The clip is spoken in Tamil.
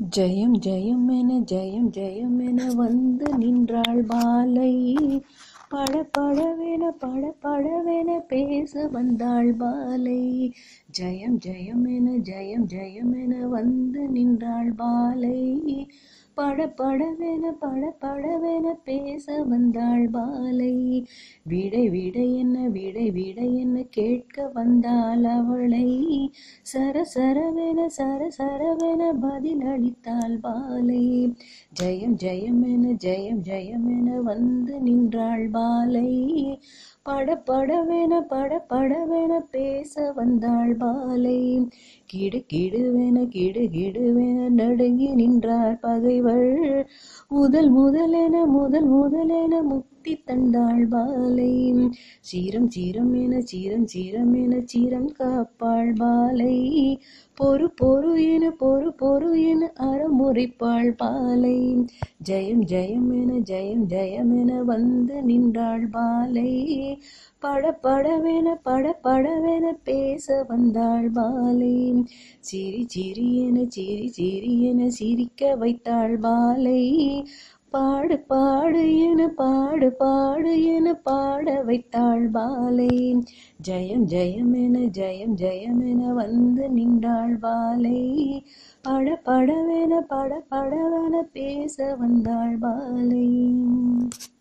ஜெயம் ஜெயம் என ஜெயம் ஜெயம் என வந்து நின்றாள் பாலை பட படவென பட படவென பேச வந்தாள் பாலை ஜெயம் ஜெயம் என ஜெயம் ஜெயம் என வந்து நின்றாள் பாலை பட படவென பட படவென பேச வந்தாள் பாலை விடை விடை என்ன விடை விடை என்ன கேட்க வந்தாள் அவளை சர சரவென சர சரவென பதில் அளித்தாள் பாலை ஜெயம் ஜெயம் என ஜெயம் ஜெயம் என வந்து நின்றாள் பாலை பட படவென பட படவென பேச வந்தாள் பாலை கிடு கிடுவென கிடு கிடுவென நடுங்கி நின்றார் பகைவள் முதல் முதலென முதல் முதலென முக்தி தந்தாள் பாலை சீரம் சீரம் என சீரம் சீரம் என சீரம் காப்பாள் பாலை பொறு பொறு என பொறு பொறு என அறமுறைப்பாள் பாலை ஜெயம் ஜெயம் என ஜெயம் ஜெயம் என வந்து நின்றாள் பாலை பட படவென பட படவென பேச வந்தாள் பாலை சிரி சிரி என சிரி சிரி என சிரிக்க வைத்தாள் பாலை பாடு பாடு என பாடு பாடு என பாட வைத்தாள் பாலை ஜெயம் ஜெயம் என ஜெயம் ஜெயம் என வந்து நின்றாள் பாலை பட படவென பட படவென பேச வந்தாள் பாலை